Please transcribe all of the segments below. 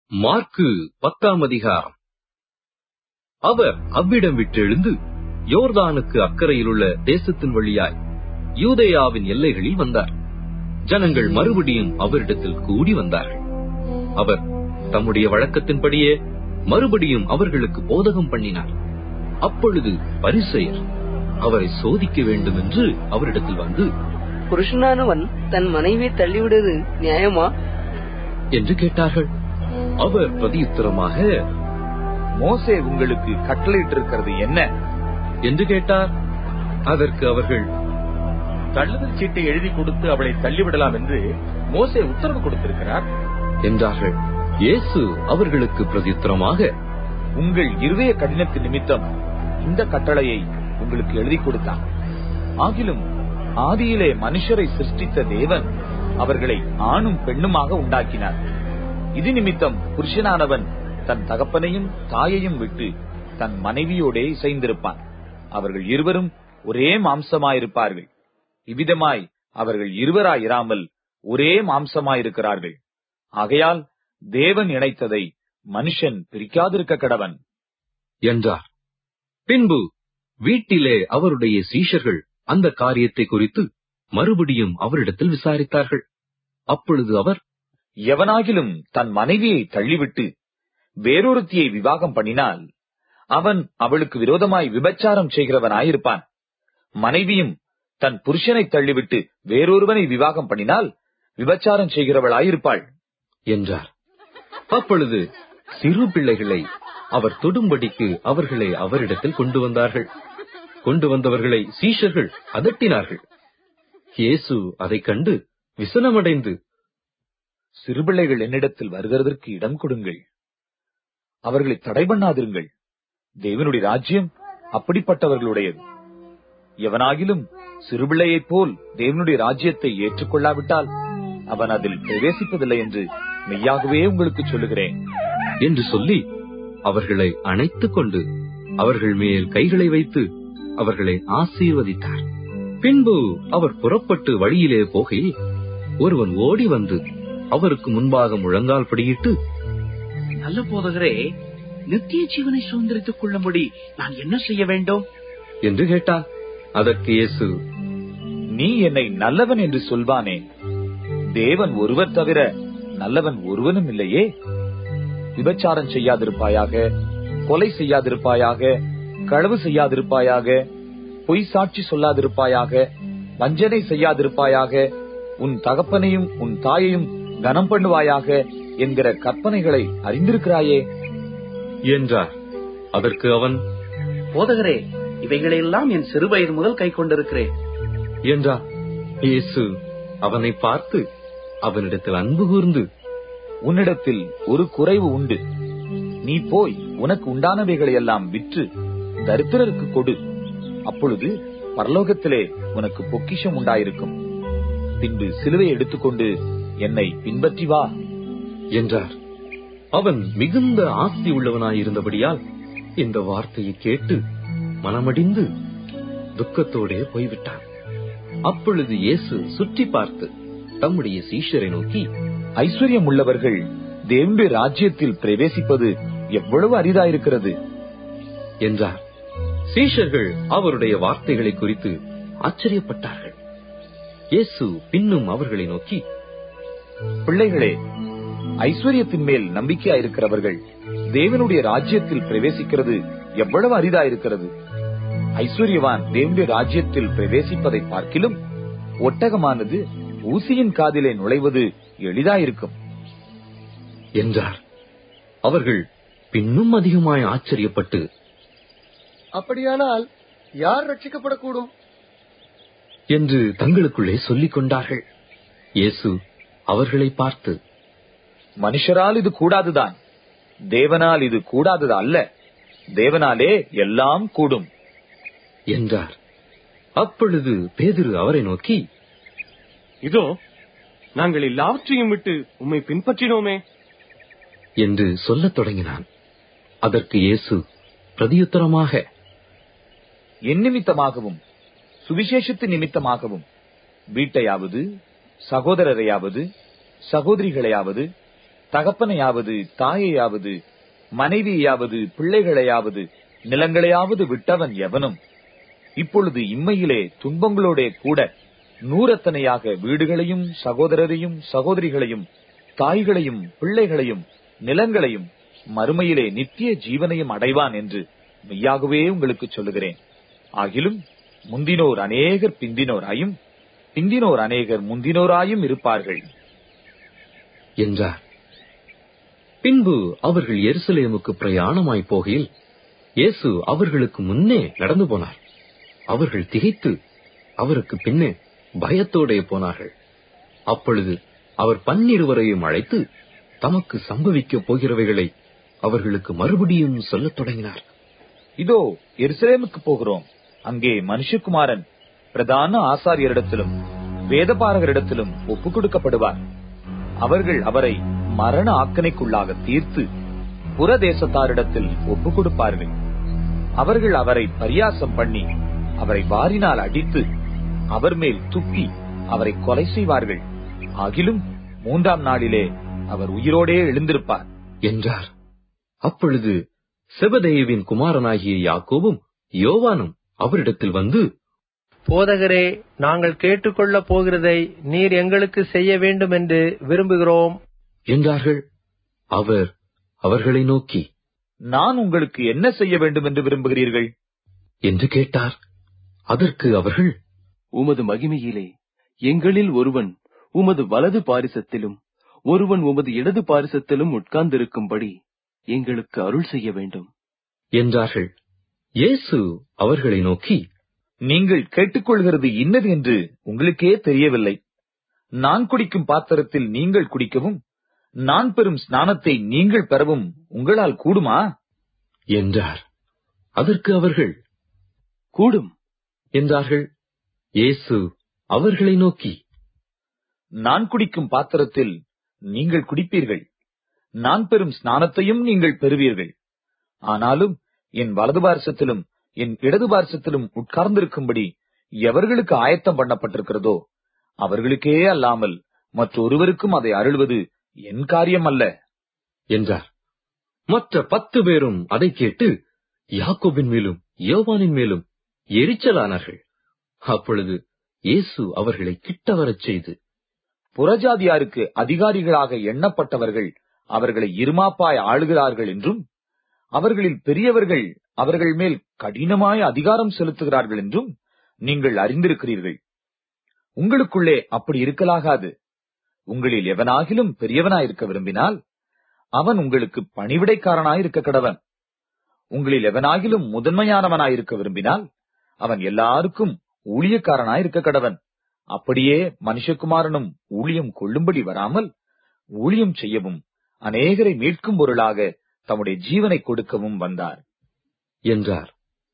mark பத்தாம் அதிகாரம் அவர் அவ்விடம் விட்டெழுந்து யோர்தானுக்கு அக்கறையிலுள்ள தேசத்தின் வழியாய் யூதேயாவின் எல்லைகளில் வந்தார் ஜனங்கள் மறுபடியும் அவரிடத்தில் கூடி வந்தார்கள் அவர் தம்முடைய வழக்கத்தின்படியே மறுபடியும் அவர்களுக்கு போதகம் பண்ணினார் அப்பொழுது பரிசெயர் அவரை சோதிக்க வேண்டும் என்று அவரிடத்தில் வந்து புருஷனானவன் தன் மனைவியை தள்ளிவிடுவது நியாயமா என்று கேட்டார்கள் அவர் பிரதியுத்தரமாக மோசே உங்களுக்கு கட்டளையிட்டிருக்கிறது என்ன என்று கேட்டார் அதற்கு அவர்கள் தள்ளுதல் சீட்டை எழுதி கொடுத்து அவளை தள்ளிவிடலாம் என்று மோசே உத்தரவு கொடுத்திருக்கிறார் என்றார்கள் இயேசு அவர்களுக்கு பிரதியுத்தரமாக உங்கள் இருதய கடினத்தின் நிமித்தம் இந்த கட்டளையை உங்களுக்கு எழுதி கொடுத்தான் ஆகிலும் ஆதியிலே மனுஷரை சிருஷ்டித்த தேவன் அவர்களை ஆணும் பெண்ணுமாக உண்டாக்கினார் இது நிமித்தம் புருஷனானவன் தன் தகப்பனையும் தாயையும் விட்டு தன் மனைவியோடே இசைந்திருப்பான் அவர்கள் இருவரும் ஒரே மாம்சமாயிருப்பார்கள் இவ்விதமாய் அவர்கள் இருவராயிராமல் ஒரே மாம்சமாயிருக்கிறார்கள் ஆகையால் தேவன் இணைத்ததை மனுஷன் பிரிக்காதிருக்க கடவன் என்றார் பின்பு வீட்டிலே அவருடைய சீஷர்கள் அந்த காரியத்தை குறித்து மறுபடியும் அவரிடத்தில் விசாரித்தார்கள் அப்பொழுது அவர் எவனாகிலும் தன் மனைவியை தள்ளிவிட்டு வேறொருத்தியை விவாகம் பண்ணினால் அவன் அவளுக்கு விரோதமாய் விபச்சாரம் செய்கிறவனாயிருப்பான் மனைவியும் தன் புருஷனை தள்ளிவிட்டு வேறொருவனை விவாகம் பண்ணினால் விபச்சாரம் செய்கிறவளாயிருப்பாள் என்றார் அப்பொழுது சிறு பிள்ளைகளை அவர் தொடும்படிக்கு அவர்களை அவரிடத்தில் கொண்டு வந்தார்கள் கொண்டு வந்தவர்களை சீஷர்கள் அதட்டினார்கள் இயேசு அதைக் கண்டு விசனமடைந்து சிறுபிள்ளைகள் என்னிடத்தில் வருகிறதற்கு இடம் கொடுங்கள் அவர்களை தடை பண்ணாதிருங்கள் தேவனுடைய ராஜ்யம் அப்படிப்பட்டவர்களுடையது எவனாகிலும் சிறுபிள்ளையைப் போல் தேவனுடைய ராஜ்யத்தை ஏற்றுக்கொள்ளாவிட்டால் அவன் அதில் பிரவேசிப்பதில்லை என்று மெய்யாகவே உங்களுக்கு சொல்லுகிறேன் என்று சொல்லி அவர்களை அணைத்துக் கொண்டு அவர்கள் மேல் கைகளை வைத்து அவர்களை ஆசீர்வதித்தார் பின்பு அவர் புறப்பட்டு வழியிலே போகையில் ஒருவன் ஓடி வந்து அவருக்கு முன்பாக முழங்கால் படியிட்டு நல்ல போதகரே நித்திய ஜீவனை சுதந்திரித்துக் கொள்ளும்படி நான் என்ன செய்ய வேண்டும் என்று கேட்டார் அதற்கு இயேசு நீ என்னை நல்லவன் என்று சொல்வானே தேவன் ஒருவர் தவிர நல்லவன் ஒருவனும் இல்லையே விபச்சாரம் செய்யாதிருப்பாயாக கொலை செய்யாதிருப்பாயாக களவு செய்யாதிருப்பாயாக பொய் சாட்சி சொல்லாதிருப்பாயாக வஞ்சனை செய்யாதிருப்பாயாக உன் தகப்பனையும் உன் தாயையும் கனம் பண்ணுவாயாக என்கிற கற்பனைகளை அறிந்திருக்கிறாயே என்றார் அதற்கு அவன் போதகரே இவைகளையெல்லாம் என் சிறுவயது முதல் கை கொண்டிருக்கிறேன் என்றார் இயேசு அவனை பார்த்து அவனிடத்தில் அன்பு கூர்ந்து உன்னிடத்தில் ஒரு குறைவு உண்டு நீ போய் உனக்கு உண்டானவைகளை எல்லாம் விற்று தரித்திரருக்கு கொடு அப்பொழுது பரலோகத்திலே உனக்கு பொக்கிஷம் உண்டாயிருக்கும் பின்பு சிலுவை எடுத்துக்கொண்டு என்னை பின்பற்றி வா என்றார் அவன் மிகுந்த ஆஸ்தி உள்ளவனாயிருந்தபடியால் இந்த வார்த்தையை கேட்டு மனமடிந்து துக்கத்தோடே போய்விட்டான் அப்பொழுது இயேசு சுற்றி பார்த்து தம்முடைய சீஷரை நோக்கி ஐஸ்வர்யம் உள்ளவர்கள் தேவனுடைய ராஜ்யத்தில் பிரவேசிப்பது எவ்வளவு அரிதாயிருக்கிறது என்றார் சீஷர்கள் அவருடைய வார்த்தைகளை குறித்து ஆச்சரியப்பட்டார்கள் இயேசு பின்னும் அவர்களை நோக்கி பிள்ளைகளே ஐஸ்வர்யத்தின் மேல் நம்பிக்கையாயிருக்கிறவர்கள் தேவனுடைய ராஜ்யத்தில் பிரவேசிக்கிறது எவ்வளவு அரிதாயிருக்கிறது ஐஸ்வர்யவான் தேவனுடைய ராஜ்யத்தில் பிரவேசிப்பதை பார்க்கிலும் ஒட்டகமானது ஊசியின் காதிலே நுழைவது எளிதாயிருக்கும் என்றார் அவர்கள் பின்னும் அதிகமாய் ஆச்சரியப்பட்டு அப்படியானால் யார் ரட்சிக்கப்படக்கூடும் என்று தங்களுக்குள்ளே சொல்லிக் கொண்டார்கள் இயேசு அவர்களை பார்த்து மனுஷரால் இது கூடாதுதான் தேவனால் இது கூடாதது அல்ல தேவனாலே எல்லாம் கூடும் என்றார் அப்பொழுது பேதுரு அவரை நோக்கி இதோ நாங்கள் எல்லாவற்றையும் விட்டு உம்மை பின்பற்றினோமே என்று சொல்லத் தொடங்கினான் அதற்கு இயேசு பிரதியுத்தரமாக என் நிமித்தமாகவும் சுவிசேஷத்து நிமித்தமாகவும் வீட்டையாவது சகோதரரையாவது சகோதரிகளையாவது தகப்பனையாவது தாயையாவது மனைவியாவது பிள்ளைகளையாவது நிலங்களையாவது விட்டவன் எவனும் இப்பொழுது இம்மையிலே துன்பங்களோடே கூட நூறத்தனையாக வீடுகளையும் சகோதரரையும் சகோதரிகளையும் தாய்களையும் பிள்ளைகளையும் நிலங்களையும் மறுமையிலே நித்திய ஜீவனையும் அடைவான் என்று மெய்யாகவே உங்களுக்கு சொல்லுகிறேன் ஆகிலும் முந்தினோர் அநேகர் பிந்தினோராயும் பிந்தினோர் அநேகர் முந்தினோராயும் இருப்பார்கள் என்றார் பின்பு அவர்கள் எருசலேமுக்கு பிரயாணமாய் போகையில் இயேசு அவர்களுக்கு முன்னே நடந்து போனார் அவர்கள் திகைத்து அவருக்கு பின்னே பயத்தோடே போனார்கள் அப்பொழுது அவர் பன்னிருவரையும் அழைத்து தமக்கு சம்பவிக்கப் போகிறவைகளை அவர்களுக்கு மறுபடியும் சொல்லத் தொடங்கினார் இதோ எருசலேமுக்கு போகிறோம் அங்கே மனுஷகுமாரன் பிரதான ஆசாரியரிடத்திலும் வேதபாரகரிடத்திலும் ஒப்புக் கொடுக்கப்படுவார் அவர்கள் அவரை மரண ஆக்கணைக்குள்ளாக தீர்த்து புறதேசத்தாரிடத்தில் ஒப்புக் கொடுப்பார்கள் அவர்கள் அவரை பரியாசம் பண்ணி அவரை வாரினால் அடித்து அவர் மேல் துப்பி அவரை கொலை செய்வார்கள் ஆகிலும் மூன்றாம் நாளிலே அவர் உயிரோடே எழுந்திருப்பார் என்றார் அப்பொழுது செபதேயுவின் குமாரனாகிய யாக்கோபும் யோவானும் அவரிடத்தில் வந்து போதகரே நாங்கள் கேட்டுக்கொள்ளப் போகிறதை நீர் எங்களுக்கு செய்ய வேண்டும் என்று விரும்புகிறோம் என்றார்கள் அவர் அவர்களை நோக்கி நான் உங்களுக்கு என்ன செய்ய வேண்டும் என்று விரும்புகிறீர்கள் என்று கேட்டார் அதற்கு அவர்கள் உமது மகிமையிலே எங்களில் ஒருவன் உமது வலது பாரிசத்திலும் ஒருவன் உமது இடது பாரிசத்திலும் உட்கார்ந்திருக்கும்படி எங்களுக்கு அருள் செய்ய வேண்டும் என்றார்கள் இயேசு அவர்களை நோக்கி நீங்கள் கேட்டுக்கொள்கிறது இன்னது என்று உங்களுக்கே தெரியவில்லை நான் குடிக்கும் பாத்திரத்தில் நீங்கள் குடிக்கவும் நான் பெறும் ஸ்நானத்தை நீங்கள் பெறவும் உங்களால் கூடுமா என்றார் அதற்கு அவர்கள் கூடும் என்றார்கள் இயேசு அவர்களை நோக்கி நான் குடிக்கும் பாத்திரத்தில் நீங்கள் குடிப்பீர்கள் நான் பெறும் ஸ்நானத்தையும் நீங்கள் பெறுவீர்கள் ஆனாலும் என் வலது பார்சத்திலும் என் இடது பார்சத்திலும் உட்கார்ந்திருக்கும்படி எவர்களுக்கு ஆயத்தம் பண்ணப்பட்டிருக்கிறதோ அவர்களுக்கே அல்லாமல் மற்றொருவருக்கும் அதை அருள்வது என் காரியம் அல்ல என்றார் மற்ற பத்து பேரும் அதை கேட்டு யாக்கோபின் மேலும் யோவானின் மேலும் எரிச்சலானார்கள் அப்பொழுது இயேசு அவர்களை கிட்ட வரச் செய்து புறஜாதியாருக்கு அதிகாரிகளாக எண்ணப்பட்டவர்கள் அவர்களை இருமாப்பாய் ஆளுகிறார்கள் என்றும் அவர்களில் பெரியவர்கள் அவர்கள் மேல் கடினமாய் அதிகாரம் செலுத்துகிறார்கள் என்றும் நீங்கள் அறிந்திருக்கிறீர்கள் உங்களுக்குள்ளே அப்படி இருக்கலாகாது உங்களில் எவனாகிலும் பெரியவனாயிருக்க விரும்பினால் அவன் உங்களுக்கு பணிவிடைக்காரனாயிருக்க கடவன் உங்களில் எவனாகிலும் முதன்மையானவனாயிருக்க விரும்பினால் அவன் எல்லாருக்கும் ஊழியக்காரனாயிருக்க கடவன் அப்படியே மனுஷகுமாரனும் ஊழியம் கொள்ளும்படி வராமல் ஊழியம் செய்யவும் அநேகரை மீட்கும் பொருளாக தம்முடைய ஜீவனை கொடுக்கவும் வந்தார் என்றார்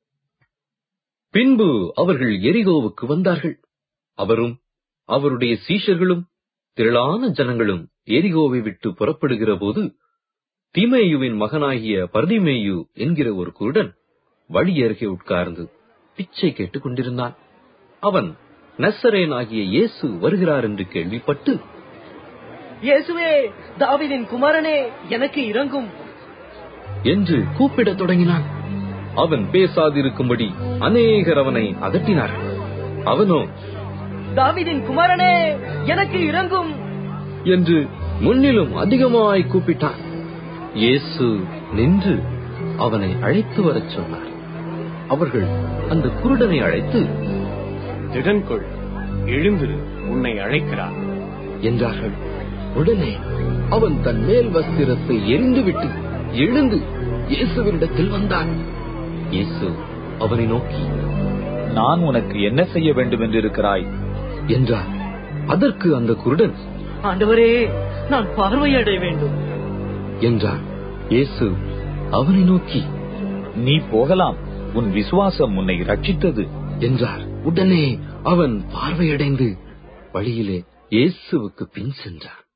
பின்பு அவர்கள் எரிகோவுக்கு வந்தார்கள் அவரும் அவருடைய சீஷர்களும் திரளான ஜனங்களும் எரிகோவை விட்டு புறப்படுகிற போது திமேயுவின் மகனாகிய பர்திமேயு என்கிற ஒரு குருடன் வழி அருகே உட்கார்ந்து பிச்சை கேட்டுக் கொண்டிருந்தான் அவன் நசரேன் ஆகிய இயேசு வருகிறார் என்று கேள்விப்பட்டு இயேசுவே தாவீதின் குமாரனே எனக்கு இறங்கும் என்று கூப்பிடத் தொடங்கினான் அவன் பேசாதிருக்கும்படி அநேகர் அவனை அதட்டினார்கள் அவனோ தாவீதின் குமாரனே எனக்கு இறங்கும் என்று முன்னிலும் அதிகமாய் கூப்பிட்டான் இயேசு நின்று அவனை அழைத்து வரச் சொன்னார் அவர்கள் அந்த குருடனை அழைத்து திடன்கொள் எழுந்திரு உன்னை அழைக்கிறார் என்றார்கள் உடனே அவன் தன் மேல் வஸ்திரத்தை எரிந்துவிட்டு எழுந்து இயேசுவினிடத்தில் வந்தான் இயேசு அவனை நோக்கி நான் உனக்கு என்ன செய்ய வேண்டும் என்று இருக்கிறாய் என்றார் அதற்கு அந்த குருடன் ஆண்டவரே நான் பார்வையடைய வேண்டும் என்றார் இயேசு அவனை நோக்கி நீ போகலாம் உன் விசுவாசம் உன்னை ரட்சித்தது என்றார் உடனே அவன் பார்வையடைந்து வழியிலே இயேசுவுக்கு பின் சென்றான்